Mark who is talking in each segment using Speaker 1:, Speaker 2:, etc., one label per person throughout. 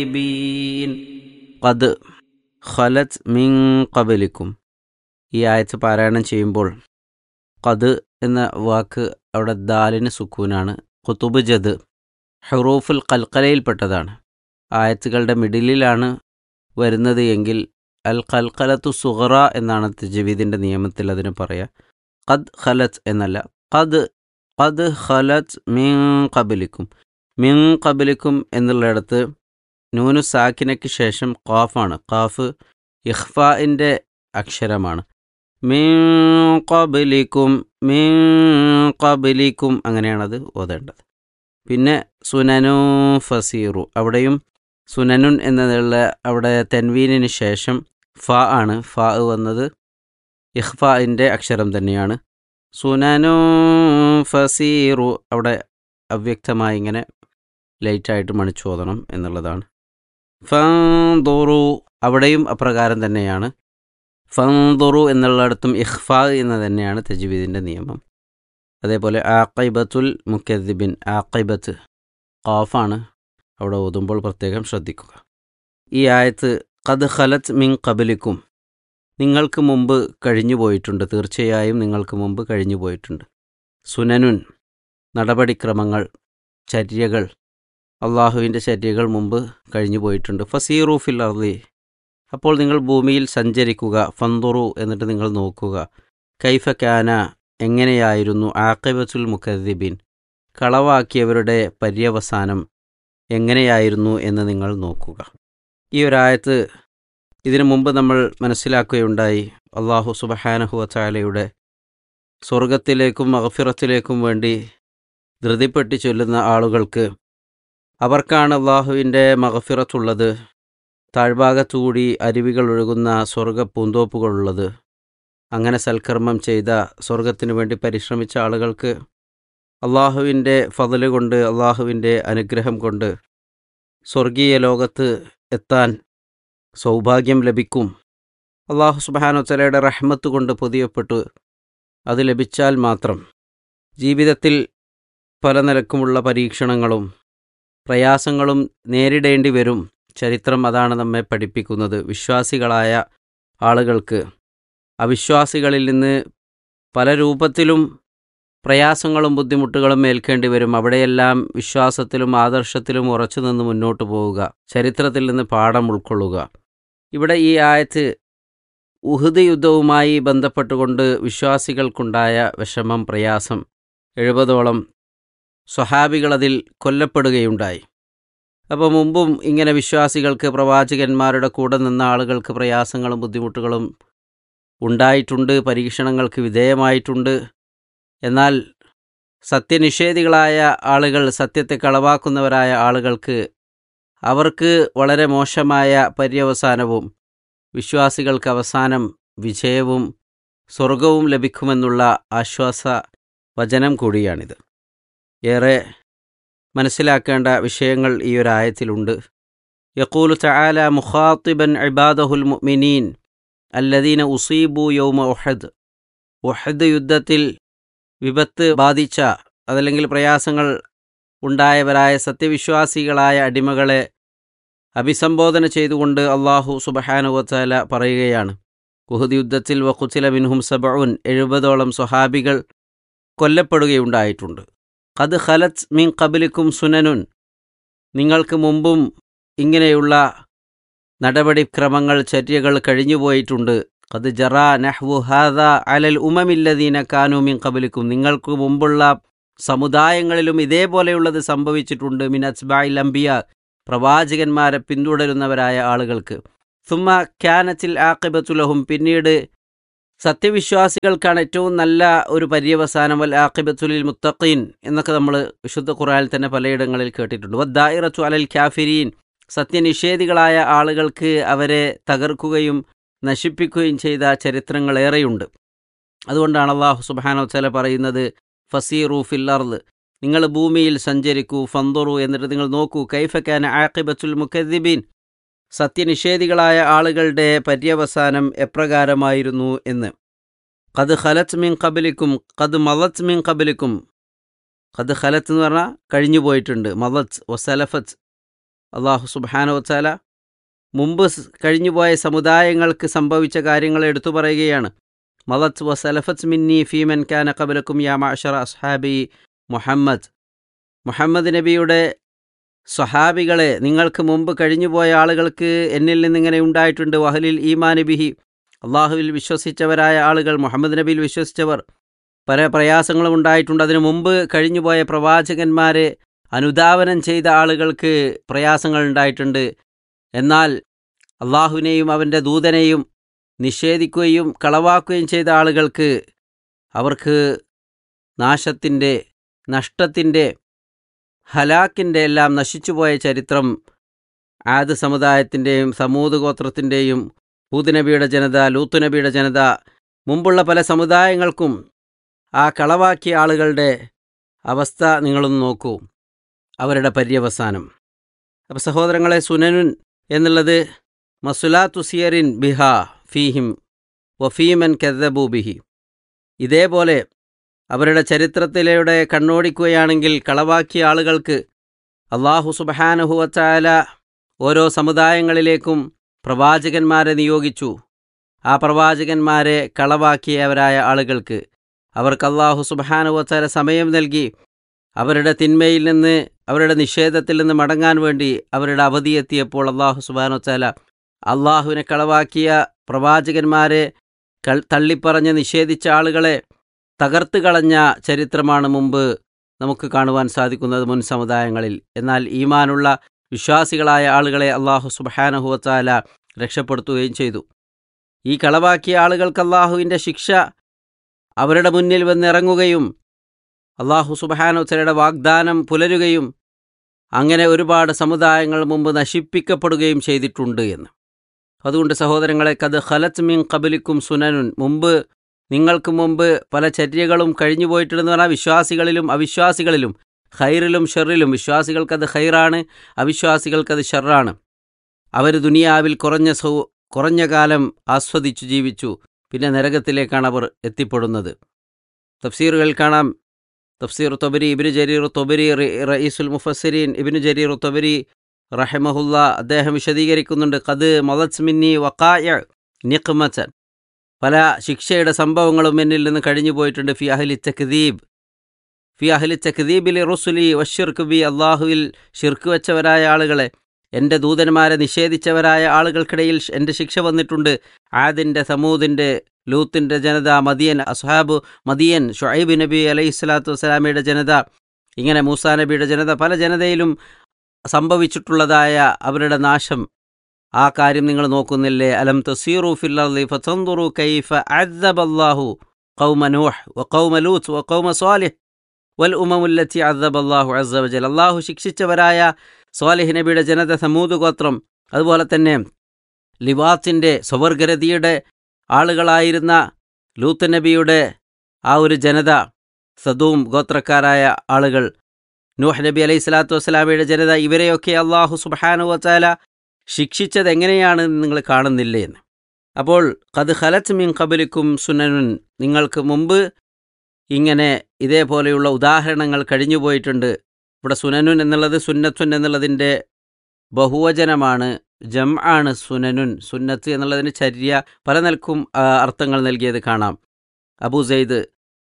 Speaker 1: Been ഖദ് ഖലത് മിൻ ഖബലിക്കും ഈ ആയത്ത് പാരായണം ചെയ്യുമ്പോൾ ഖദ് എന്ന വാക്ക് അവിടെ ദാലിന് സുക്കൂനാണ് ഖുതുബ് ജദ് ഹുറൂഫുൽ കൽക്കലയിൽപ്പെട്ടതാണ് ആയത്തുകളുടെ മിഡിലിലാണ് വരുന്നത് എങ്കിൽ അൽ കൽക്കലത്തു സുഹറ എന്നാണ് തജവീദിൻ്റെ നിയമത്തിൽ അതിന് പറയുക ഖദ് ഖലത്ത് എന്നല്ല ഖദ് ഖദ് ഖലത്ത് മിൻ കബലിക്കും മിൻ കബലിക്കും എന്നുള്ളിടത്ത് നൂനു സാക്കിനയ്ക്ക് ശേഷം ഖാഫാണ് ഖാഫ് ഇഖ്ഫാഇൻ്റെ അക്ഷരമാണ് മിൻ കബലിക്കും മിൻ കബലിക്കും അങ്ങനെയാണത് ഓതേണ്ടത് പിന്നെ സുനനു ഫസീറു അവിടെയും സുനനുൻ എന്നതുള്ള അവിടെ തെൻവീനിന് ശേഷം ഫ ആണ് ഫ വന്നത് ഇഖ്ഫാഇൻ്റെ അക്ഷരം തന്നെയാണ് സുനനു ഫസീറു അവിടെ അവ്യക്തമായി ഇങ്ങനെ ലൈറ്റായിട്ട് മണിച്ചു ഓതണം എന്നുള്ളതാണ് ഫൻദുറു അവിടെയും അപ്രകാരം തന്നെയാണ് ഫൻദുറു എന്നുള്ളിടത്തും ഇഖ്ഫാ എന്ന് തന്നെയാണ് തജ്വീദിൻ്റെ നിയമം അതേപോലെ ആക്കൈബത്തുൽ മുക്കദ്ദിബിൻ ആക്കൈബത്ത് ഖാഫാണ് അവിടെ ഓതുമ്പോൾ പ്രത്യേകം ശ്രദ്ധിക്കുക ഈ ആയത്ത് ഖദ് ഖലത്ത് മിൻ കബലിക്കും നിങ്ങൾക്ക് മുമ്പ് കഴിഞ്ഞു പോയിട്ടുണ്ട് തീർച്ചയായും നിങ്ങൾക്ക് മുമ്പ് കഴിഞ്ഞു പോയിട്ടുണ്ട് സുനനുൻ നടപടിക്രമങ്ങൾ ചര്യകൾ അള്ളാഹുവിൻ്റെ ചര്യകൾ മുമ്പ് കഴിഞ്ഞു പോയിട്ടുണ്ട് ഫസീറൂഫിൽ അർദി അപ്പോൾ നിങ്ങൾ ഭൂമിയിൽ സഞ്ചരിക്കുക ഫന്തുറു എന്നിട്ട് നിങ്ങൾ നോക്കുക കൈഫ കാന എങ്ങനെയായിരുന്നു ആക്കിബത്തുൽ മുഖദ്ദിബിൻ കളവാക്കിയവരുടെ പര്യവസാനം എങ്ങനെയായിരുന്നു എന്ന് നിങ്ങൾ നോക്കുക ഈ ഒരായത്ത് ഇതിനു മുമ്പ് നമ്മൾ മനസ്സിലാക്കുകയുണ്ടായി അള്ളാഹു സുബഹാനഹുവ ചാലയുടെ സ്വർഗത്തിലേക്കും മഹഫിറത്തിലേക്കും വേണ്ടി ധൃതിപ്പെട്ടി ചൊല്ലുന്ന ആളുകൾക്ക് അവർക്കാണ് അള്ളാഹുവിൻ്റെ മഹഫിറത്തുള്ളത് താഴ്ഭാഗത്തുകൂടി അരുവികൾ ഒഴുകുന്ന സ്വർഗ പൂന്തോപ്പുകളുള്ളത് അങ്ങനെ സൽക്കർമ്മം ചെയ്ത സ്വർഗത്തിനു വേണ്ടി പരിശ്രമിച്ച ആളുകൾക്ക് അള്ളാഹുവിൻ്റെ ഫതല് കൊണ്ട് അള്ളാഹുവിൻ്റെ അനുഗ്രഹം കൊണ്ട് സ്വർഗീയ ലോകത്ത് എത്താൻ സൗഭാഗ്യം ലഭിക്കും അള്ളാഹു സുബാനുത്തലയുടെ റഹ്മത്ത് കൊണ്ട് പൊതിയപ്പെട്ടു അത് ലഭിച്ചാൽ മാത്രം ജീവിതത്തിൽ പല നിലക്കുമുള്ള പരീക്ഷണങ്ങളും പ്രയാസങ്ങളും നേരിടേണ്ടി വരും ചരിത്രം അതാണ് നമ്മെ പഠിപ്പിക്കുന്നത് വിശ്വാസികളായ ആളുകൾക്ക് അവിശ്വാസികളിൽ നിന്ന് പല രൂപത്തിലും പ്രയാസങ്ങളും ബുദ്ധിമുട്ടുകളും ഏൽക്കേണ്ടി വരും അവിടെയെല്ലാം വിശ്വാസത്തിലും ആദർശത്തിലും ഉറച്ചു നിന്ന് മുന്നോട്ട് പോവുക ചരിത്രത്തിൽ നിന്ന് പാഠം ഉൾക്കൊള്ളുക ഇവിടെ ഈ ആയത്ത് ഉഹുദ് യുദ്ധവുമായി ബന്ധപ്പെട്ടുകൊണ്ട് വിശ്വാസികൾക്കുണ്ടായ വിഷമം പ്രയാസം എഴുപതോളം സ്വഹാബികളതിൽ കൊല്ലപ്പെടുകയുണ്ടായി അപ്പോൾ മുമ്പും ഇങ്ങനെ വിശ്വാസികൾക്ക് പ്രവാചകന്മാരുടെ കൂടെ നിന്ന ആളുകൾക്ക് പ്രയാസങ്ങളും ബുദ്ധിമുട്ടുകളും ഉണ്ടായിട്ടുണ്ട് പരീക്ഷണങ്ങൾക്ക് വിധേയമായിട്ടുണ്ട് എന്നാൽ സത്യനിഷേധികളായ ആളുകൾ സത്യത്തെ കളവാക്കുന്നവരായ ആളുകൾക്ക് അവർക്ക് വളരെ മോശമായ പര്യവസാനവും വിശ്വാസികൾക്ക് അവസാനം വിജയവും സ്വർഗവും ലഭിക്കുമെന്നുള്ള ആശ്വാസ വചനം കൂടിയാണിത് ഏറെ മനസ്സിലാക്കേണ്ട വിഷയങ്ങൾ ഈ ഒരു ആയത്തിലുണ്ട് യക്കൂലു തആല മുഖാത്തിബൻ ഇബാദഹുൽ മുഅ്മിനീൻ അല്ലദീന ഉസീബു യൗമ ഉഹദ് ഉഹദ് യുദ്ധത്തിൽ വിപത്ത് ബാധിച്ച അതല്ലെങ്കിൽ പ്രയാസങ്ങൾ ഉണ്ടായവരായ സത്യവിശ്വാസികളായ അടിമകളെ അഭിസംബോധന ചെയ്തുകൊണ്ട് അള്ളാഹു സുബഹാനുവത്താല പറയുകയാണ് കുഹദ് യുദ്ധത്തിൽ വഖുച്ചില മിൻഹും സബഉൻ എഴുപതോളം സ്വഹാബികൾ കൊല്ലപ്പെടുകയുണ്ടായിട്ടുണ്ട് ഖദ് ഖലത്ത് മിൻ കബലിക്കും സുനനുൻ നിങ്ങൾക്ക് മുമ്പും ഇങ്ങനെയുള്ള നടപടിക്രമങ്ങൾ ചര്യകൾ കഴിഞ്ഞുപോയിട്ടുണ്ട് ഖദ് ജറ നഹ്വു ഹാദ അലൽ ഉമമില്ലദീന കാനു മിൻ കബലിക്കും നിങ്ങൾക്ക് മുമ്പുള്ള സമുദായങ്ങളിലും ഇതേപോലെയുള്ളത് സംഭവിച്ചിട്ടുണ്ട് മിൻ അസ്ബായിൽ അംബിയ പ്രവാചകന്മാരെ പിന്തുടരുന്നവരായ ആളുകൾക്ക് സുമ ക്യാനത്തിൽ ആക്കിബത്തുലഹും പിന്നീട് സത്യവിശ്വാസികൾക്കാണ് ഏറ്റവും നല്ല ഒരു പര്യവസാനം വൽ ആക്കിബത്തുലിൽ മുത്തഖീൻ എന്നൊക്കെ നമ്മൾ വിശുദ്ധ ഖുറാനിൽ തന്നെ പലയിടങ്ങളിൽ കേട്ടിട്ടുണ്ട് വദ്ദായിറത്തു അലൽ ഖാഫിരീൻ സത്യനിഷേധികളായ ആളുകൾക്ക് അവരെ തകർക്കുകയും നശിപ്പിക്കുകയും ചെയ്ത ചരിത്രങ്ങളേറെയുണ്ട് അതുകൊണ്ടാണ് അള്ളാഹു സുബാനോ ചില പറയുന്നത് ഫസീറു ഫില്ലർദ് നിങ്ങൾ ഭൂമിയിൽ സഞ്ചരിക്കൂ ഫന്തുറു എന്നിട്ട് നിങ്ങൾ നോക്കൂ കൈഫക്കാൻ ആക്കിബത്തുൽ മുഖദ്ദിബീൻ സത്യനിഷേധികളായ ആളുകളുടെ പര്യവസാനം എപ്രകാരമായിരുന്നു എന്ന് കത് ഖലത്ത് മിൻ കബലിക്കും കത് മലത്ത് മിൻ കബലിക്കും കത് ഖലത്ത് എന്ന് പറഞ്ഞാൽ കഴിഞ്ഞു പോയിട്ടുണ്ട് മലത്ത് ഒസലഫത്ത് അള്ളാഹു സുബാനോ വച്ചാല മുമ്പ് സ് കഴിഞ്ഞുപോയ സമുദായങ്ങൾക്ക് സംഭവിച്ച കാര്യങ്ങൾ എടുത്തു പറയുകയാണ് മലത്ത് വസലഫത്ത് മിന്നി ഫീമൻ കാന കബലക്കും യാ മാഷറ അസ്ഹാബി മുഹമ്മദ് മുഹമ്മദ് നബിയുടെ സ്വഹാബികളെ നിങ്ങൾക്ക് മുമ്പ് കഴിഞ്ഞുപോയ ആളുകൾക്ക് എന്നിൽ നിന്നിങ്ങനെ ഉണ്ടായിട്ടുണ്ട് വഹലിൽ ഈമാൻ ബിഹി അള്ളാഹുവിൽ വിശ്വസിച്ചവരായ ആളുകൾ മുഹമ്മദ് നബിയിൽ വിശ്വസിച്ചവർ പല പ്രയാസങ്ങളും ഉണ്ടായിട്ടുണ്ട് അതിനു മുമ്പ് കഴിഞ്ഞുപോയ പ്രവാചകന്മാരെ അനുധാവനം ചെയ്ത ആളുകൾക്ക് പ്രയാസങ്ങൾ ഉണ്ടായിട്ടുണ്ട് എന്നാൽ അള്ളാഹുവിനെയും അവൻ്റെ ദൂതനെയും നിഷേധിക്കുകയും കളവാക്കുകയും ചെയ്ത ആളുകൾക്ക് അവർക്ക് നാശത്തിൻ്റെ നഷ്ടത്തിൻ്റെ ഹലാക്കിൻ്റെ എല്ലാം നശിച്ചുപോയ ചരിത്രം ആദ് സമുദായത്തിൻ്റെയും സമൂത് ഗോത്രത്തിൻ്റെയും ഹൂദ് ജനത ലൂത്ത് നബിയുടെ ജനത മുമ്പുള്ള പല സമുദായങ്ങൾക്കും ആ കളവാക്കിയ ആളുകളുടെ അവസ്ഥ നിങ്ങളൊന്ന് നോക്കൂ അവരുടെ പര്യവസാനം അപ്പോൾ സഹോദരങ്ങളെ സുനനുൻ എന്നുള്ളത് മസുലാത്തുസിയറിൻ ബിഹ ഫീഹിം വഫീമൻ കെദബു ബിഹി ഇതേപോലെ അവരുടെ ചരിത്രത്തിലൂടെ കണ്ണോടിക്കുകയാണെങ്കിൽ കളവാക്കിയ ആളുകൾക്ക് അള്ളാഹു സുബഹാനുഹുവച്ചാല ഓരോ സമുദായങ്ങളിലേക്കും പ്രവാചകന്മാരെ നിയോഗിച്ചു ആ പ്രവാചകന്മാരെ കളവാക്കിയവരായ ആളുകൾക്ക് അവർക്ക് അള്ളാഹു സുബഹാനുവച്ചാല സമയം നൽകി അവരുടെ തിന്മയിൽ നിന്ന് അവരുടെ നിഷേധത്തിൽ നിന്ന് മടങ്ങാൻ വേണ്ടി അവരുടെ അവധി എത്തിയപ്പോൾ അള്ളാഹു സുബാനുവച്ചാല അള്ളാഹുവിനെ കളവാക്കിയ പ്രവാചകന്മാരെ കൾ തള്ളിപ്പറഞ്ഞ് നിഷേധിച്ച ആളുകളെ തകർത്ത് കളഞ്ഞ ചരിത്രമാണ് മുമ്പ് നമുക്ക് കാണുവാൻ സാധിക്കുന്നത് മുൻ സമുദായങ്ങളിൽ എന്നാൽ ഈമാനുള്ള വിശ്വാസികളായ ആളുകളെ അള്ളാഹു സുബഹാനഹുവച്ചാല രക്ഷപ്പെടുത്തുകയും ചെയ്തു ഈ കളവാക്കിയ ആളുകൾക്ക് അള്ളാഹുവിൻ്റെ ശിക്ഷ അവരുടെ മുന്നിൽ വന്നിറങ്ങുകയും അള്ളാഹു സുബഹാനോച്ചലയുടെ വാഗ്ദാനം പുലരുകയും അങ്ങനെ ഒരുപാട് സമുദായങ്ങൾ മുമ്പ് നശിപ്പിക്കപ്പെടുകയും ചെയ്തിട്ടുണ്ട് എന്ന് അതുകൊണ്ട് സഹോദരങ്ങളെ കത് ഖലത്ത് മിൻ കബലിക്കും സുനനുൻ മുമ്പ് നിങ്ങൾക്ക് മുമ്പ് പല ചര്യകളും കഴിഞ്ഞു പോയിട്ടുണ്ടെന്ന് പറഞ്ഞാൽ വിശ്വാസികളിലും അവിശ്വാസികളിലും ഖൈറിലും ഷെറിലും വിശ്വാസികൾക്കത് ഖൈറാണ് അവിശ്വാസികൾക്കത് ഷെറാണ് അവർ ദുനിയാവിൽ കുറഞ്ഞ സൗ കുറഞ്ഞ കാലം ആസ്വദിച്ചു ജീവിച്ചു പിന്നെ നരകത്തിലേക്കാണ് അവർ എത്തിപ്പെടുന്നത് തഫ്സീറുകൾ കാണാം തഫ്സീർ തൊബരി ഇബിന് ജരീർ തൊബരി റയീസുൽ മുഫസ്സിരീൻ ഇബിന് ജരീർ തൊബരി റഹമഹുല്ല അദ്ദേഹം വിശദീകരിക്കുന്നുണ്ട് കത് മൊലസ് മിന്നി വക്കായ നിഖ്മച്ചൻ പല ശിക്ഷയുടെ സംഭവങ്ങളും എന്നിൽ നിന്ന് കഴിഞ്ഞു പോയിട്ടുണ്ട് ഫി അഹലി തക്ദീബ് ഫി അഹലി തക്ദീബിൽ റുസുലി വഷിർക്ക് ബി അള്ളാഹുവിൽ ഷിർക്ക് വെച്ചവരായ ആളുകളെ എൻ്റെ ദൂതന്മാരെ നിഷേധിച്ചവരായ ആളുകൾക്കിടയിൽ എൻ്റെ ശിക്ഷ വന്നിട്ടുണ്ട് ആദിൻ്റെ സമൂദിൻ്റെ ലൂത്തിൻ്റെ ജനത മദിയൻ അസ്ഹാബ് മദിയൻ ഷുഐബ് നബി അലൈഹി സ്വലാത്തു വസ്സലാമയുടെ ജനത ഇങ്ങനെ മൂസാ നബിയുടെ ജനത പല ജനതയിലും സംഭവിച്ചിട്ടുള്ളതായ അവരുടെ നാശം ആ കാര്യം നിങ്ങൾ നോക്കുന്നില്ലേ അലം തസീറു ഫില്ലി ഫതന്ദുറു കൈഫ അദ്ദബല്ലാഹു ഖൗമ നൂഹ് വ ഖൗമ ലൂത്ത് വ ഖൗമ സ്വാലിഹ് വൽ ഉമമുല്ലത്തി അദ്ദബല്ലാഹു അസ്സ വജൽ അല്ലാഹു ശിക്ഷിച്ചവരായ സ്വാലിഹ് നബിയുടെ ജനത സമൂത് ഗോത്രം അതുപോലെ തന്നെ ലിവാത്തിൻ്റെ സ്വവർഗരതിയുടെ ആളുകളായിരുന്ന ലൂത്ത് നബിയുടെ ആ ഒരു ജനത സദൂം ഗോത്രക്കാരായ ആളുകൾ നൂഹ് നബി അലൈഹി സ്വലാത്തു വസ്സലാമയുടെ ജനത ഇവരെയൊക്കെ അള്ളാഹു സുബാനു വച്ചാല ശിക്ഷിച്ചത് എങ്ങനെയാണ് നിങ്ങൾ കാണുന്നില്ലേ എന്ന് അപ്പോൾ കത് ഖലത്ത് മിൻ കബലിക്കും സുനനുൻ നിങ്ങൾക്ക് മുമ്പ് ഇങ്ങനെ ഇതേപോലെയുള്ള ഉദാഹരണങ്ങൾ കഴിഞ്ഞുപോയിട്ടുണ്ട് ഇവിടെ സുനനുൻ എന്നുള്ളത് സുന്നത്തുൻ എന്നുള്ളതിൻ്റെ ബഹുവചനമാണ് ജം ആണ് സുനനുൻ സുന്നത്ത് എന്നുള്ളതിന് ചര്യ പല നിലക്കും അർത്ഥങ്ങൾ നൽകിയത് കാണാം അബു സെയ്ദ്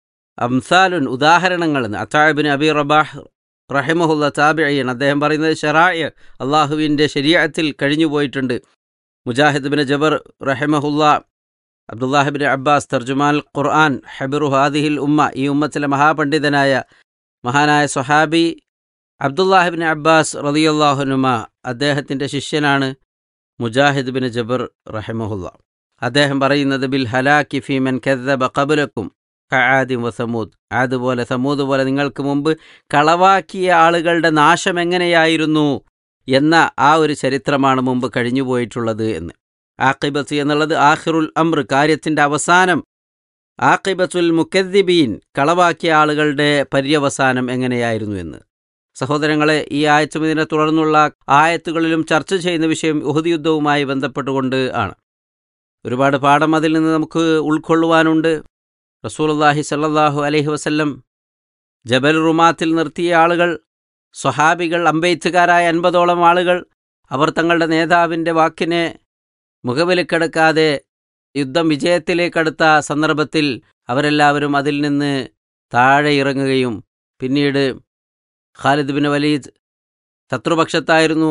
Speaker 1: അംസാലുൻ ഉദാഹരണങ്ങൾ അത്താബിന് അബി റബാഹ് റഹിമഹുല്ല താബിഅയ്യൻ അദ്ദേഹം പറയുന്നത് ഷറായ അള്ളാഹുവിൻ്റെ ശരീരത്തിൽ കഴിഞ്ഞുപോയിട്ടുണ്ട് മുജാഹിദ് ബിൻ ജബർ റഹിമഹുല്ല അബ്ദുല്ലാഹിബിൻ അബ്ബാസ് തർജുമാൽ ഖുർആൻ ഹബിറു ഹാദിഹിൽ ഉമ്മ ഈ ഉമ്മത്തിലെ മഹാപണ്ഡിതനായ മഹാനായ സ്വഹാബി അബ്ദുല്ലാഹിബിൻ അബ്ബാസ് റലിയല്ലാഹുനുമ അദ്ദേഹത്തിൻ്റെ ശിഷ്യനാണ് മുജാഹിദ് ബിൻ ജബർ റഹിമഹുല്ല അദ്ദേഹം പറയുന്നത് ബിൽ ഹലാക്കി ഫീമൻ കെദ്ദബ കബുലക്കും ആദിം വ സമൂദ് ആദ് പോലെ സമൂദ് പോലെ നിങ്ങൾക്ക് മുമ്പ് കളവാക്കിയ ആളുകളുടെ നാശം എങ്ങനെയായിരുന്നു എന്ന ആ ഒരു ചരിത്രമാണ് മുമ്പ് കഴിഞ്ഞുപോയിട്ടുള്ളത് എന്ന് ആക്കിബത്ത് എന്നുള്ളത് ആഹിറുൽ അമ്ര കാര്യത്തിൻ്റെ അവസാനം ആക്കിബത്തുൽ മുക്കദ്ദിബീൻ കളവാക്കിയ ആളുകളുടെ പര്യവസാനം എങ്ങനെയായിരുന്നു എന്ന് സഹോദരങ്ങളെ ഈ ആയത്തും ഇതിനെ തുടർന്നുള്ള ആയത്തുകളിലും ചർച്ച ചെയ്യുന്ന വിഷയം ഉഹദ് യുദ്ധവുമായി ബന്ധപ്പെട്ടുകൊണ്ട് ആണ് ഒരുപാട് പാഠം അതിൽ നിന്ന് നമുക്ക് ഉൾക്കൊള്ളുവാനുണ്ട് റസൂലുള്ളാഹി സല്ലല്ലാഹു അലൈഹി വസല്ലം ജബൽ റുമാത്തിൽ നിർത്തിയ ആളുകൾ സ്വഹാബികൾ അമ്പെയ്ത്തുകാരായ അൻപതോളം ആളുകൾ അവർ തങ്ങളുടെ നേതാവിൻ്റെ വാക്കിനെ മുഖവിലക്കെടുക്കാതെ യുദ്ധം വിജയത്തിലേക്കടുത്ത സന്ദർഭത്തിൽ അവരെല്ലാവരും അതിൽ നിന്ന് താഴെ ഇറങ്ങുകയും പിന്നീട് ഖാലിദ് ബിൻ വലീദ് ശത്രുപക്ഷത്തായിരുന്നു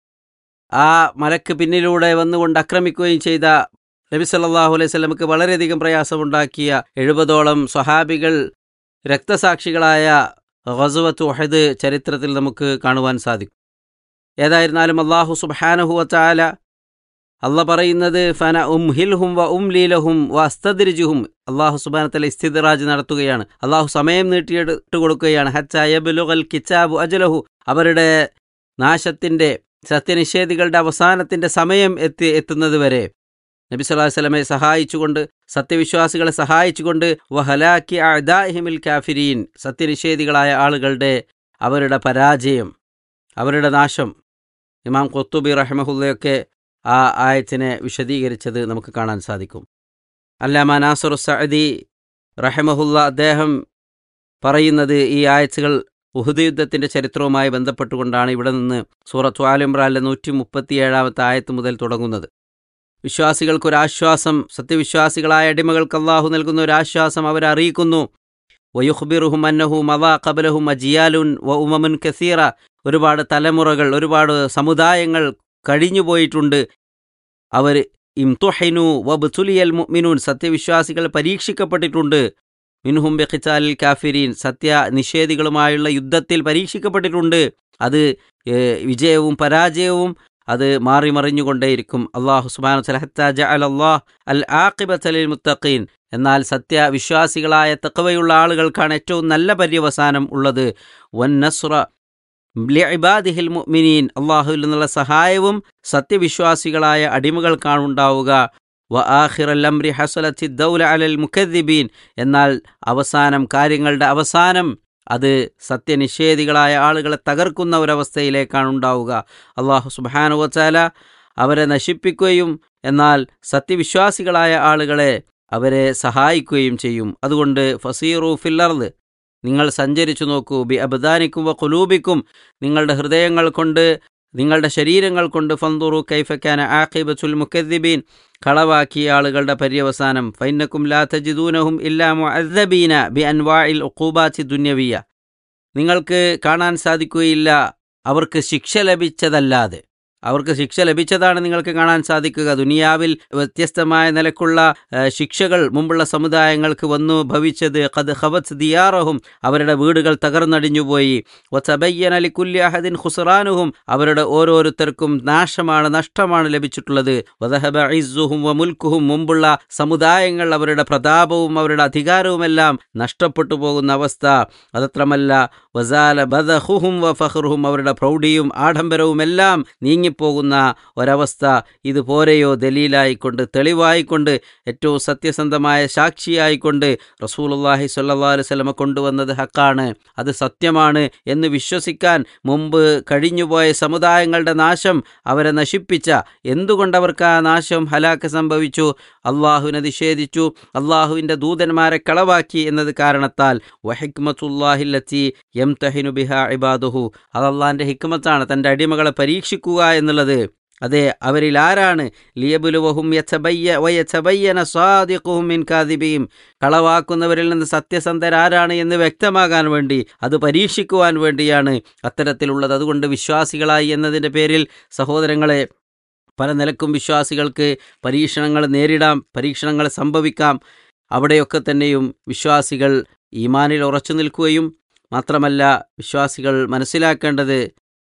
Speaker 1: ആ മലക്ക് പിന്നിലൂടെ വന്നുകൊണ്ട് ആക്രമിക്കുകയും ചെയ്ത നബി സല്ലല്ലാഹു അലൈഹി സ്വലമക്ക് വളരെയധികം പ്രയാസമുണ്ടാക്കിയ എഴുപതോളം സ്വഹാബികൾ രക്തസാക്ഷികളായ ഖസുവത്ത് ഉഹദ് ചരിത്രത്തിൽ നമുക്ക് കാണുവാൻ സാധിക്കും ഏതായിരുന്നാലും അള്ളാഹു സുബ്ഹാനഹു വതആല അല്ല പറയുന്നത് ഫന ഉം ഹിൽഹും വ ഉം ലീലഹും വ അസ്തദ്രിജുഹും അള്ളാഹു സുബാനത്തല ഇസ്തിദ്റാജ് നടത്തുകയാണ് അള്ളാഹു സമയം നീട്ടിയിട്ട് കൊടുക്കുകയാണ് ഹച്ചായബുലുൽ കിച്ചാബു അജലഹു അവരുടെ നാശത്തിൻ്റെ സത്യനിഷേധികളുടെ അവസാനത്തിൻ്റെ സമയം എത്തി എത്തുന്നത് വരെ നബി സല്ലല്ലാഹു അലൈഹി വസല്ലമയെ സഹായിച്ചുകൊണ്ട് സത്യവിശ്വാസികളെ സഹായിച്ചുകൊണ്ട് വഹലാക്കി അദാഹിമിൽ കാഫിരീൻ സത്യനിഷേധികളായ ആളുകളുടെ അവരുടെ പരാജയം അവരുടെ നാശം ഇമാം ഖുത്തുബി റഹ്മഹുല്ലയൊക്കെ ആ ആയത്തിനെ വിശദീകരിച്ചത് നമുക്ക് കാണാൻ സാധിക്കും അല്ലാമ നാസർ സഅദി റഹമഹുല്ല അദ്ദേഹം പറയുന്നത് ഈ ആയത്തുകൾ ഉഹുദ് യുദ്ധത്തിന്റെ ചരിത്രവുമായി ബന്ധപ്പെട്ടുകൊണ്ടാണ് ഇവിടെ നിന്ന് സൂറത്ത് ആലിമ്രാലിലെ നൂറ്റി മുപ്പത്തിയേഴാമത്തെ ആയത്ത് മുതൽ തുടങ്ങുന്നത് വിശ്വാസികൾക്കൊരാശ്വാസം സത്യവിശ്വാസികളായ അടിമകൾക്ക് അള്ളാഹു നൽകുന്ന ഒരു ആശ്വാസം അവരെ അറിയിക്കുന്നു വയുഹ്ബിറുഹും അന്നഹു മവ കബലഹും അജിയാലുൻ വ ഉമമുൻ കസീറ ഒരുപാട് തലമുറകൾ ഒരുപാട് സമുദായങ്ങൾ കഴിഞ്ഞുപോയിട്ടുണ്ട് അവർ ഇംതുഹൈനു വബ്തുലിയൽ മുഅ്മിനൂൻ സത്യവിശ്വാസികൾ പരീക്ഷിക്കപ്പെട്ടിട്ടുണ്ട് മിൻഹും ബിഖിതാലിൽ കാഫിരീൻ സത്യ നിഷേധികളുമായുള്ള യുദ്ധത്തിൽ പരീക്ഷിക്കപ്പെട്ടിട്ടുണ്ട് അത് ഏഹ്, വിജയവും പരാജയവും അത് മാറി മറിഞ്ഞുകൊണ്ടേയിരിക്കും അള്ളാഹു സുബാനു അൽ ആഖിബത്തലിൽ മുത്തഖീൻ എന്നാൽ സത്യവിശ്വാസികളായ തക്കവയുള്ള ആളുകൾക്കാണ് ഏറ്റവും നല്ല പര്യവസാനം ഉള്ളത് വൻ നസ്ര ലിഇബാദിഹിൽ മുഅ്മിനീൻ അള്ളാഹുവിൽ നിന്നുള്ള സഹായവും സത്യവിശ്വാസികളായ അടിമകൾക്കാണ് ഉണ്ടാവുക വ ആഖിറൽ അംരി ഹസലത്തി ദൗല അലൽ മുഖദ്ദിബീൻ എന്നാൽ അവസാനം കാര്യങ്ങളുടെ അവസാനം അത് സത്യനിഷേധികളായ ആളുകളെ തകർക്കുന്ന ഒരവസ്ഥയിലേക്കാണ് ഉണ്ടാവുക അള്ളാഹു സുബാനു വച്ചാല അവരെ നശിപ്പിക്കുകയും എന്നാൽ സത്യവിശ്വാസികളായ ആളുകളെ അവരെ സഹായിക്കുകയും ചെയ്യും അതുകൊണ്ട് ഫസീറു ഫില്ലർദ് നിങ്ങൾ സഞ്ചരിച്ചു നോക്കൂ ബി അബ്ദാനിക്കും വ കുലൂബിക്കും നിങ്ങളുടെ ഹൃദയങ്ങൾ കൊണ്ട് നിങ്ങളുടെ ശരീരങ്ങൾ കൊണ്ട് ഫന്തുറു കൈഫക്കാന ആഖിബത്തുൽ മുക്കദ്ദിബീൻ കളവാക്കിയ ആളുകളുടെ പര്യവസാനം ഫൈനക്കും ലാ തജിദൂനഹും ഇല്ലാ മുഅദ്ദബീന ബി അൻവാഇൽ ഉഖൂബാത്തി ദുന്യവിയ നിങ്ങൾക്ക് കാണാൻ സാധിക്കുകയില്ല അവർക്ക് ശിക്ഷ ലഭിച്ചതല്ലാതെ അവർക്ക് ശിക്ഷ ലഭിച്ചതാണ് നിങ്ങൾക്ക് കാണാൻ സാധിക്കുക ദുനിയാവിൽ വ്യത്യസ്തമായ നിലക്കുള്ള ഏഹ്, ശിക്ഷകൾ മുമ്പുള്ള സമുദായങ്ങൾക്ക് വന്നു ഭവിച്ചത് ഖദ് ഖബത്ത് ദിയാറഹും അവരുടെ വീടുകൾ തകർന്നടിഞ്ഞുപോയി വസബയ്യൻ അലി കുല്യാഹദിൻ ഖുസ്റാനുഹും അവരുടെ ഓരോരുത്തർക്കും നാശമാണ് നഷ്ടമാണ് ലഭിച്ചിട്ടുള്ളത് വദഹബ ഇസ്സുഹും വ മുൽക്കുഹും മുമ്പുള്ള സമുദായങ്ങൾ അവരുടെ പ്രതാപവും അവരുടെ അധികാരവുമെല്ലാം നഷ്ടപ്പെട്ടു പോകുന്ന അവസ്ഥ അതത്രമല്ല വസാല ബദഹുഹും വ ഫഹ്റുഹും അവരുടെ പ്രൗഢിയും ആഡംബരവുമെല്ലാം നീങ്ങിപ്പോകുന്ന ഒരവസ്ഥ ഇത് പോരെയോ ദലീലായിക്കൊണ്ട് തെളിവായിക്കൊണ്ട് ഏറ്റവും സത്യസന്ധമായ സാക്ഷിയായിക്കൊണ്ട് റസൂലുള്ളാഹി സ്വല്ലല്ലാഹു അലൈഹി വസല്ലമ കൊണ്ടുവന്നത് ഹക്കാണ് അത് സത്യമാണ് എന്ന് വിശ്വസിക്കാൻ മുമ്പ് കഴിഞ്ഞുപോയ സമുദായങ്ങളുടെ നാശം അവരെ നശിപ്പിച്ച എന്തുകൊണ്ട് അവർക്ക് ആ നാശം ഹലാക്ക് സംഭവിച്ചു അള്ളാഹുവിനെ നിഷേധിച്ചു അള്ളാഹുവിൻ്റെ ദൂതന്മാരെ കളവാക്കി എന്നത് കാരണത്താൽ വഹിക്മത്തുല്ലാഹില്ലത്തി യം തഹിനു ബിഹ ഇബാദുഹു അത് അള്ളാഹിൻ്റെ ഹിക്മത്താണ് തൻ്റെ അടിമകളെ പരീക്ഷിക്കുക എന്നുള്ളത് അതെ അവരിൽ ആരാണ് ലിയബുലുവഹും യച്ചബയ്യ വയച്ചബയ്യന സ്വാദിഖുഹും മിൻ കാദിബിയും കളവാക്കുന്നവരിൽ നിന്ന് സത്യസന്ധരാരാണ് എന്ന് വ്യക്തമാകാൻ വേണ്ടി അത് പരീക്ഷിക്കുവാൻ വേണ്ടിയാണ് അത്തരത്തിലുള്ളത് അതുകൊണ്ട് വിശ്വാസികളായി എന്നതിൻ്റെ പേരിൽ സഹോദരങ്ങളെ പല നിലക്കും വിശ്വാസികൾക്ക് പരീക്ഷണങ്ങൾ നേരിടാം പരീക്ഷണങ്ങൾ സംഭവിക്കാം അവിടെയൊക്കെ തന്നെയും വിശ്വാസികൾ ഈമാനിൽ ഉറച്ചു നിൽക്കുകയും മാത്രമല്ല വിശ്വാസികൾ മനസ്സിലാക്കേണ്ടത്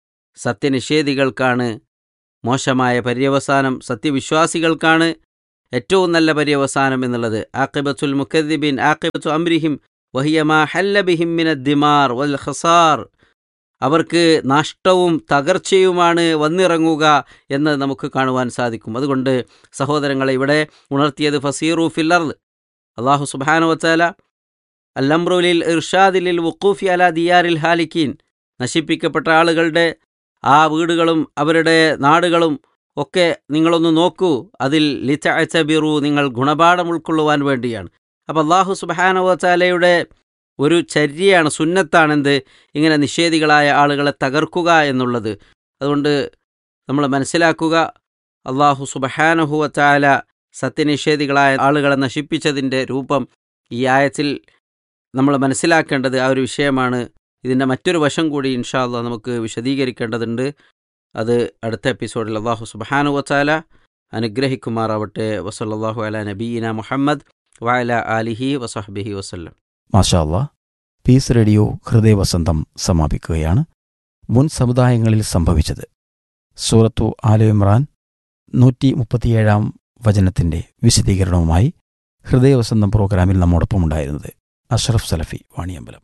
Speaker 1: സത്യനിഷേധികൾക്കാണ് മോശമായ പര്യവസാനം സത്യവിശ്വാസികൾക്കാണ് ഏറ്റവും നല്ല പര്യവസാനം എന്നുള്ളത് ആക്കിബത്തുൽ മുക്കദ്ദിബിൻ ആക്കിബത്തു അംരിഹിം വഹിയമാ ഹല്ലബിഹിം മിന ദിമാർ വൽ ഖസാർ അവർക്ക് നഷ്ടവും തകർച്ചയുമാണ് വന്നിറങ്ങുക എന്ന് നമുക്ക് കാണുവാൻ സാധിക്കും അതുകൊണ്ട് സഹോദരങ്ങളെ ഇവിടെ ഉണർത്തിയത് ഫസീറു ഫില്ലർദ് അള്ളാഹു സുബാനു വച്ചാല അല്ലംറുലിൽ ഇർഷാദിലിൽ വുക്കൂഫി അല ദിയാരിൽ ഹാലിക്കീൻ നശിപ്പിക്കപ്പെട്ട ആളുകളുടെ ആ വീടുകളും അവരുടെ നാടുകളും ഒക്കെ നിങ്ങളൊന്ന് നോക്കൂ അതിൽ ലിച്ചബിറു നിങ്ങൾ ഗുണപാഠം ഉൾക്കൊള്ളുവാൻ വേണ്ടിയാണ് അപ്പോൾ അള്ളാഹു സുബാന വച്ചാലയുടെ ഒരു ചര്യയാണ് സുന്നത്താണെന്ത് ഇങ്ങനെ നിഷേധികളായ ആളുകളെ തകർക്കുക എന്നുള്ളത് അതുകൊണ്ട് നമ്മൾ മനസ്സിലാക്കുക അള്ളാഹു സുബഹാനഹുവത്താല സത്യനിഷേധികളായ ആളുകളെ നശിപ്പിച്ചതിൻ്റെ രൂപം ഈ ആയത്തിൽ നമ്മൾ മനസ്സിലാക്കേണ്ടത് ആ ഒരു വിഷയമാണ് ഇതിൻ്റെ മറ്റൊരു വശം കൂടി ഇൻഷാ അള്ളാഹ് നമുക്ക് വിശദീകരിക്കേണ്ടതുണ്ട് അത് അടുത്ത എപ്പിസോഡിൽ അള്ളാഹു സുബഹാനുവത്താല അനുഗ്രഹിക്കുമാറാവട്ടെ വസല്ലാഹു അല നബീന മുഹമ്മദ് വഅല ആലിഹി വസഹബിഹി വസല്ലം
Speaker 2: മാഷാ അല്ലാ പീസ് റേഡിയോ ഹൃദയവസന്തം സമാപിക്കുകയാണ് മുൻ സമുദായങ്ങളിൽ സംഭവിച്ചത് സൂറത്തു ആല ഇമ്രാൻ നൂറ്റി മുപ്പത്തിയേഴാം വചനത്തിന്റെ വിശദീകരണവുമായി ഹൃദയവസന്തം പ്രോഗ്രാമിൽ നമ്മോടൊപ്പം ഉണ്ടായിരുന്നത് അഷ്റഫ് സലഫി വാണിയമ്പലം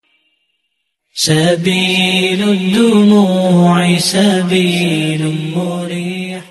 Speaker 3: سبيل الدموع سبيل مريح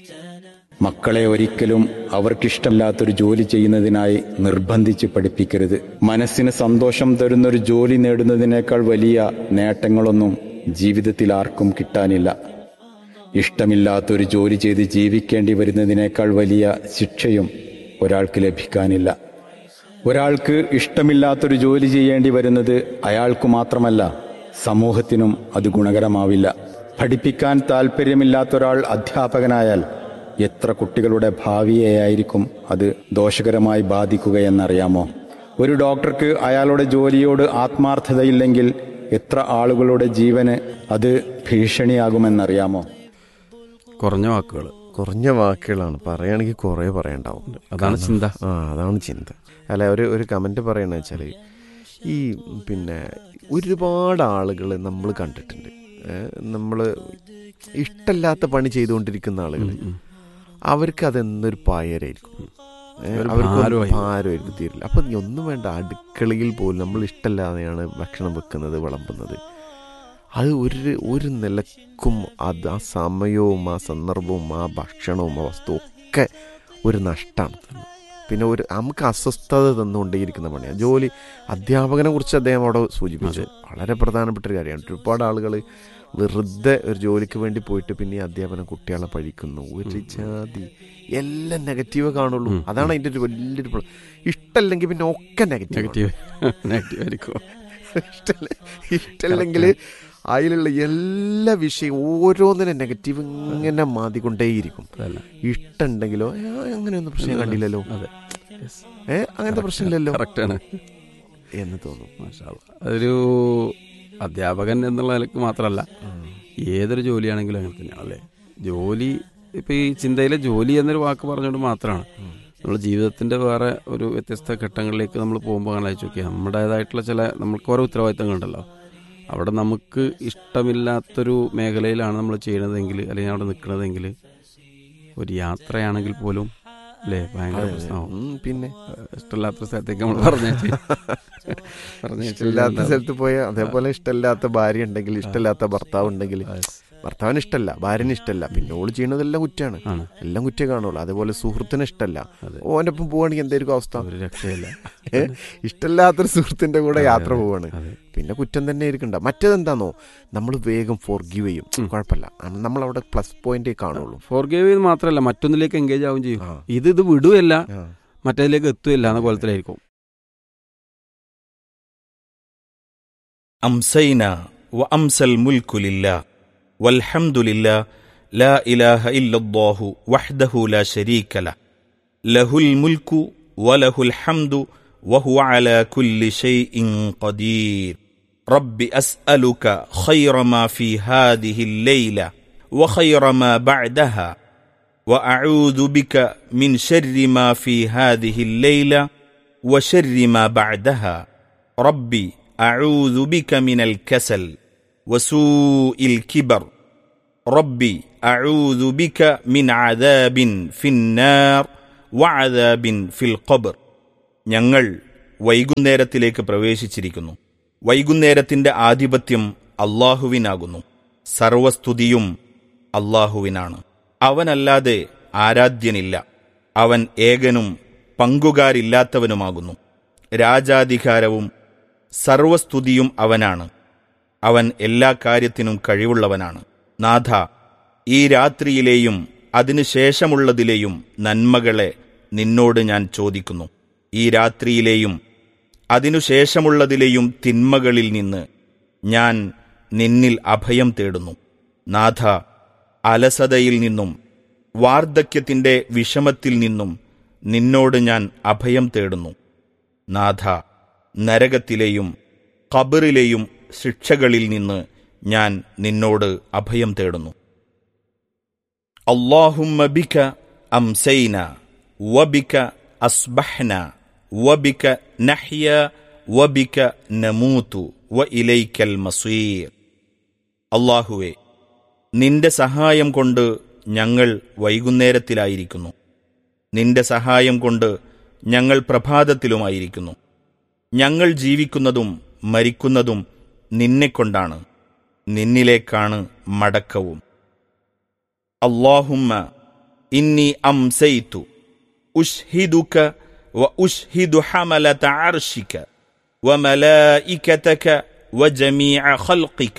Speaker 4: മക്കളെ ഒരിക്കലും അവർക്കിഷ്ടമില്ലാത്തൊരു ജോലി ചെയ്യുന്നതിനായി നിർബന്ധിച്ച് പഠിപ്പിക്കരുത് മനസ്സിന് സന്തോഷം തരുന്നൊരു ജോലി നേടുന്നതിനേക്കാൾ വലിയ നേട്ടങ്ങളൊന്നും ജീവിതത്തിൽ ആർക്കും കിട്ടാനില്ല ഇഷ്ടമില്ലാത്തൊരു ജോലി ചെയ്ത് ജീവിക്കേണ്ടി വരുന്നതിനേക്കാൾ വലിയ ശിക്ഷയും ഒരാൾക്ക് ലഭിക്കാനില്ല ഒരാൾക്ക് ഇഷ്ടമില്ലാത്തൊരു ജോലി ചെയ്യേണ്ടി വരുന്നത് അയാൾക്ക് മാത്രമല്ല സമൂഹത്തിനും അത് ഗുണകരമാവില്ല പഠിപ്പിക്കാൻ താല്പര്യമില്ലാത്ത ഒരാൾ അധ്യാപകനായാൽ എത്ര കുട്ടികളുടെ ഭാവിയെയായിരിക്കും അത് ദോഷകരമായി ബാധിക്കുകയെന്നറിയാമോ ഒരു ഡോക്ടർക്ക് അയാളുടെ ജോലിയോട് ആത്മാർത്ഥതയില്ലെങ്കിൽ എത്ര ആളുകളുടെ ജീവന് അത് ഭീഷണിയാകുമെന്നറിയാമോ
Speaker 5: കുറഞ്ഞ വാക്കുകൾ
Speaker 6: കുറഞ്ഞ വാക്കുകളാണ് പറയുകയാണെങ്കിൽ കുറേ പറയണ്ടാവും
Speaker 5: അതാണ് ചിന്ത
Speaker 6: ആ അതാണ് ചിന്ത അല്ല ഒരു ഒരു കമൻറ്റ് പറയണ വെച്ചാൽ ഈ പിന്നെ ഒരുപാട് ആളുകൾ നമ്മൾ കണ്ടിട്ടുണ്ട് നമ്മൾ ഇഷ്ടമില്ലാത്ത പണി ചെയ്തുകൊണ്ടിരിക്കുന്ന ആളുകൾ അവർക്ക് അതെന്നൊരു പായരായിരിക്കും ഏ,
Speaker 5: ഒരു
Speaker 6: അവർക്ക്
Speaker 5: ഭാരമായി.
Speaker 6: ഭാരമായിരിക്കും തീരില്ല അപ്പം നീ ഒന്നും വേണ്ട അടുക്കളയിൽ പോലും നമ്മൾ ഇഷ്ടമില്ലാതെയാണ് ഭക്ഷണം വെക്കുന്നത് വിളമ്പുന്നത് അത് ഒരു ഒരു നിലക്കും അത് ആ സമയവും ആ സന്ദർഭവും ആ ഭക്ഷണവും ആ വസ്തുവും ഒക്കെ ഒരു നഷ്ടമാണ് പിന്നെ ഒരു നമുക്ക് അസ്വസ്ഥത തന്നുകൊണ്ടേയിരിക്കുന്ന പണിയാണ് ജോലി അധ്യാപകനെ കുറിച്ച് അദ്ദേഹം അവിടെ സൂചിപ്പിച്ചു വളരെ പ്രധാനപ്പെട്ട ഒരു കാര്യമാണ് ഒരുപാട് ആളുകൾ വെറുതെ ഒരു ജോലിക്ക് വേണ്ടി പോയിട്ട് പിന്നെ ഈ അധ്യാപനം കുട്ടികളെ പഴിക്കുന്നു ഒരു ജാതി എല്ലാം നെഗറ്റീവ് കാണുള്ളൂ അതാണ് അതിൻ്റെ ഒരു വലിയൊരു പ്ര- ഇഷ്ടമല്ലെങ്കിൽ പിന്നെ ഒക്കെ നെഗറ്റീവ്
Speaker 5: നെഗറ്റീവ് നെഗറ്റീവ് ആയിരിക്കും
Speaker 6: ഇഷ്ടല്ല ഇഷ്ടമല്ലെങ്കിൽ അതിലുള്ള എല്ലാ വിഷയം ഓരോന്നിനും നെഗറ്റീവ് ഇങ്ങനെ മാതിക്കൊണ്ടേയിരിക്കും
Speaker 5: അതല്ല
Speaker 6: ഇഷ്ടമുണ്ടെങ്കിലോ "ഏ, അങ്ങനെയൊന്നും പ്രശ്നം കണ്ടില്ലല്ലോ
Speaker 5: അതെ
Speaker 6: ഏ അങ്ങനത്തെ പ്രശ്നമില്ലല്ലോ
Speaker 5: കറക്റ്റാണ്
Speaker 6: എന്ന് തോന്നും
Speaker 5: മാഷാ അല്ലാ. അതൊരു അധ്യാപകൻ എന്നുള്ള നിലക്ക് മാത്രമല്ല ഏതൊരു ജോലിയാണെങ്കിലും അങ്ങനെ തന്നെയാണ് അല്ലേ ജോലി ഇപ്പം ഈ ചിന്തയിലെ ജോലി എന്നൊരു വാക്ക് പറഞ്ഞുകൊണ്ട് മാത്രമാണ് നമ്മൾ ജീവിതത്തിൻ്റെ വേറെ ഒരു വ്യത്യസ്ത ഘട്ടങ്ങളിലേക്ക് നമ്മൾ പോകുമ്പോൾ അങ്ങനെ അയച്ചു നോക്കിയാൽ നമ്മുടേതായിട്ടുള്ള ചില നമ്മൾക്ക് ഓരോ ഉത്തരവാദിത്തങ്ങളുണ്ടല്ലോ അവിടെ നമുക്ക് ഇഷ്ടമില്ലാത്തൊരു മേഖലയിലാണ് നമ്മൾ ചെയ്യണതെങ്കിൽ അല്ലെങ്കിൽ അവിടെ നിൽക്കണതെങ്കിൽ ഒരു യാത്രയാണെങ്കിൽ പോലും അല്ലേ ഭയങ്കര പ്രശ്നമാവും
Speaker 6: ഉം, പിന്നെ
Speaker 5: ഇഷ്ടമില്ലാത്ത സ്ഥലത്തേക്ക് നമ്മൾ പറഞ്ഞു
Speaker 6: ഇഷ്ടമില്ലാത്ത സ്ഥലത്ത് പോയ അതേപോലെ ഇഷ്ടമില്ലാത്ത ഭാര്യ ഉണ്ടെങ്കിൽ ഇഷ്ടമില്ലാത്ത ഭർത്താവ് ഉണ്ടെങ്കിൽ ഭർത്താവിന് ഇഷ്ടമല്ല ഭാര്യന് ഇഷ്ടമല്ല പിന്നെ ഓള് ചെയ്യണതെല്ലാം കുറ്റാണ്
Speaker 5: ആണ്
Speaker 6: എല്ലാം കുറ്റേ കാണുള്ളൂ അതേപോലെ സുഹൃത്തിന് ഇഷ്ടമല്ല
Speaker 5: അതെ.
Speaker 6: ഓൻ്റെ ഒപ്പം പോവാണെങ്കിൽ എന്തായിരിക്കും അവസ്ഥ
Speaker 5: ഒരു രക്ഷയില്ല
Speaker 6: ഏ? ഇഷ്ടമില്ലാത്തൊരു സുഹൃത്തിന്റെ കൂടെ യാത്ര
Speaker 5: അതെ,
Speaker 6: പോവാണ്
Speaker 5: അതെ.
Speaker 6: പിന്നെ കുറ്റം തന്നെ ആയിരിക്കണ്ട മറ്റേതെന്താന്നോ നമ്മൾ വേഗം ഫോർഗീവ് ചെയ്യും കുഴപ്പമില്ല നമ്മൾ അവിടെ പ്ലസ് പോയിന്റേ കാണുള്ളൂ
Speaker 5: ഫോർഗേവ് ചെയ്ത് മാത്രമല്ല മറ്റൊന്നിലേക്ക് എൻഗേജ് ആവുകയും ചെയ്യും
Speaker 6: ആ.
Speaker 5: ഇത് ഇത് വിടുകയല്ല
Speaker 6: ആ.
Speaker 5: മറ്റേതിലേക്ക് എത്തുകയില്ല എന്ന കോലത്തിലായിരിക്കും
Speaker 7: أمسينا وأمسى الملك لله والحمد لله لا إله إلا الله وحده لا شريك له له الملك وله الحمد وهو على كل شيء قدير رب أسألك خير ما في هذه الليلة وخير ما بعدها وأعوذ بك من شر ما في هذه الليلة وشر ما بعدها ربي أعوذ بك من الكسل وسوء الكبر ربي أعوذ بك من عذاب في النار وعذاب في القبر ഞങ്ങൾ വൈകുന്നേരത്തിലേക്ക് പ്രവേശിച്ചിരിക്കുന്നു വൈകുന്നേരത്തിന്റെ ആധിപത്യം അള്ളാഹുവിനാകുന്നു സർവസ്തുതിയും അള്ളാഹുവിനാണ് അവനല്ലാതെ ആരാധ്യനില്ല അവൻ ഏകനും പങ്കുകാരില്ലാത്തവനുമാകുന്നു രാജാധികാരവും സർവസ്തുതിയും അവനാണ് അവൻ എല്ലാ കാര്യത്തിനും കഴിവുള്ളവനാണ് നാഥ ഈ രാത്രിയിലെയും അതിനുശേഷമുള്ളതിലെയും നന്മകളെ നിന്നോട് ഞാൻ ചോദിക്കുന്നു ഈ രാത്രിയിലെയും അതിനുശേഷമുള്ളതിലെയും തിന്മകളിൽ നിന്ന് ഞാൻ നിന്നിൽ അഭയം തേടുന്നു നാഥ അലസതയിൽ നിന്നും വാർദ്ധക്യത്തിന്റെ വിഷമത്തിൽ നിന്നും നിന്നോട് ഞാൻ അഭയം തേടുന്നു നാഥ നരകത്തിലെയും ഖബറിലെയും ശിക്ഷകളിൽ നിന്ന് ഞാൻ നിന്നോട് അഭയം തേടുന്നു അള്ളാഹുമ്മ ബിക അംസൈന വബിക അസ്ബഹ്ന വബിക നഹ്യ വബിക നമൂതു വ ഇലൈക്കൽ മസീർ അള്ളാഹുവെ നിന്റെ സഹായം കൊണ്ട് ഞങ്ങൾ വൈകുന്നേരത്തിലായിരിക്കുന്നു നിന്റെ സഹായം കൊണ്ട് ഞങ്ങൾ പ്രഭാതത്തിലുമായിരിക്കുന്നു ഞങ്ങൾ ജീവിക്കുന്നതും മരിക്കുന്നതും നിന്നെക്കൊണ്ടാണ് നിന്നിലേക്കാണ് മടക്കവും അള്ളാഹുമ്മ ഇന്നി അംസൈതു ഉഷ്ഹിദുക വ ഉഷ്ഹിദു ഹമലത അർഷിക وملائكتك وجميع خلقك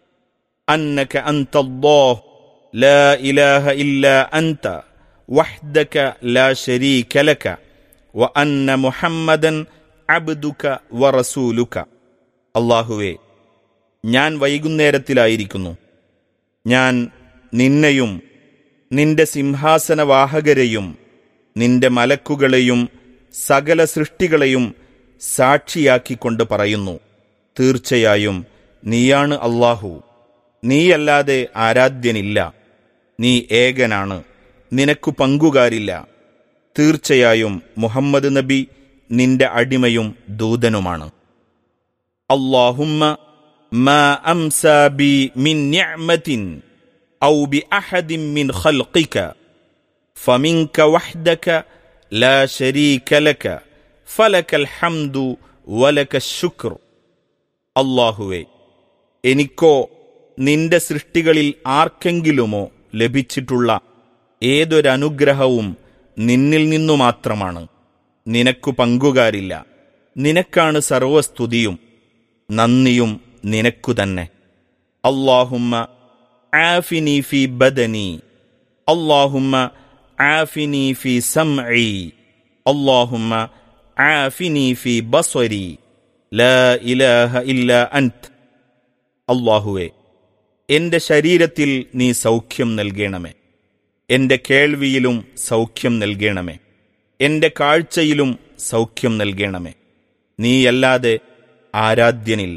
Speaker 7: انك انت الله لا اله الا انت وحدك لا شريك لك وان محمدا عبدك ورسولك അള്ളാഹുവേ ഞാൻ വൈകുന്നേരത്തിലായിരിക്കുന്നു ഞാൻ നിന്നെയും നിന്റെ സിംഹാസനവാഹകരെയും നിന്റെ മലക്കുകളെയും സകല സൃഷ്ടികളെയും സാക്ഷിയാക്കിക്കൊണ്ട് പറയുന്നു തീർച്ചയായും നീയാണ് അള്ളാഹു നീയല്ലാതെ ആരാധ്യനില്ല നീ ഏകനാണ് നിനക്കു പങ്കുകാരില്ല തീർച്ചയായും മുഹമ്മദ് നബി നിന്റെ അടിമയും ദൂതനുമാണ് അള്ളാഹുമ്മ ما أمسى بي من نعمة أو بأحد من خلقك فمنك وحدك لا شريك لك فلك الحمد ولك الشكر അള്ളാഹുവേ എനിക്കോ നിന്റെ സൃഷ്ടികളിൽ ആർക്കെങ്കിലുമോ ലഭിച്ചിട്ടുള്ള ഏതൊരനുഗ്രഹവും നിന്നിൽ നിന്നു മാത്രമാണ് നിനക്കു പങ്കുകാരില്ല നിനക്കാണ് സർവസ്തുതിയും നന്ദിയും നിനക്കു തന്നെ അള്ളാഹുമ്മ ആഫിനി ഫി ബദനി അള്ളാഹുമ്മ ആഫിനി ഫി സംഇ അള്ളാഹുമ്മ ആഫിനി ഫി ബസ്വരി ലാ ഇലാഹ ഇല്ല അൻത് അള്ളാഹുവെ എന്റെ ശരീരത്തിൽ നീ സൗഖ്യം നൽകണമേ എന്റെ കേൾവിയിലും സൗഖ്യം നൽകണമേ എന്റെ കാഴ്ചയിലും സൗഖ്യം നൽകണമേ നീയല്ലാതെ ആരാധ്യനില്ല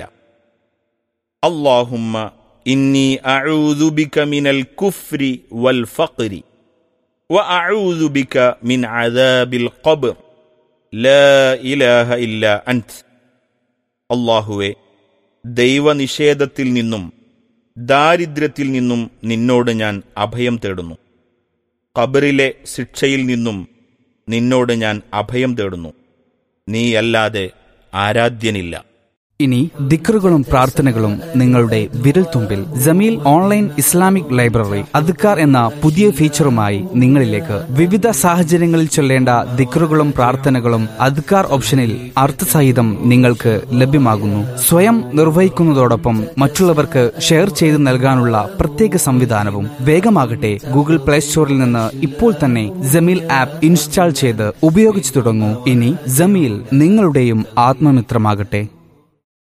Speaker 7: അള്ളാഹുമ്മ ഇന്നി അഊദു ബിക മിനൽ കുഫ്രി വൽ ഫഖ്രി وأعوذ بك من عذاب القبر لا إله إلا أنت അള്ളാഹുവെ ദൈവനിഷേധത്തിൽ നിന്നും ദാരിദ്ര്യത്തിൽ നിന്നും നിന്നോട് ഞാൻ അഭയം തേടുന്നു ഖബറിലെ ശിക്ഷയിൽ നിന്നും നിന്നോട് ഞാൻ അഭയം തേടുന്നു നീയല്ലാതെ ആരാധ്യനില്ല
Speaker 8: ഇനി ദിക്റുകളും പ്രാർത്ഥനകളും നിങ്ങളുടെ വിരൽത്തുമ്പിൽ ജമീൽ ഓൺലൈൻ ഇസ്ലാമിക് ലൈബ്രറി അദ്ക്കാർ എന്ന പുതിയ ഫീച്ചറുമായി നിങ്ങളിലേക്ക് വിവിധ സാഹചര്യങ്ങളിൽ ചൊല്ലേണ്ട ദിക്റുകളും പ്രാർത്ഥനകളും അദ്ക്കാർ ഓപ്ഷനിൽ അർത്ഥസഹിതം നിങ്ങൾക്ക് ലഭ്യമാകുന്നു സ്വയം നിർവഹിക്കുന്നതോടൊപ്പം മറ്റുള്ളവർക്ക് ഷെയർ ചെയ്ത് നൽകാനുള്ള പ്രത്യേക സംവിധാനവും വേഗമാകട്ടെ ഗൂഗിൾ പ്ലേ സ്റ്റോറിൽ നിന്ന് ഇപ്പോൾ തന്നെ ജമീൽ ആപ്പ് ഇൻസ്റ്റാൾ ചെയ്ത് ഉപയോഗിച്ചു തുടങ്ങൂ ഇനി ജമീൽ നിങ്ങളുടെയും ആത്മമിത്രമാകട്ടെ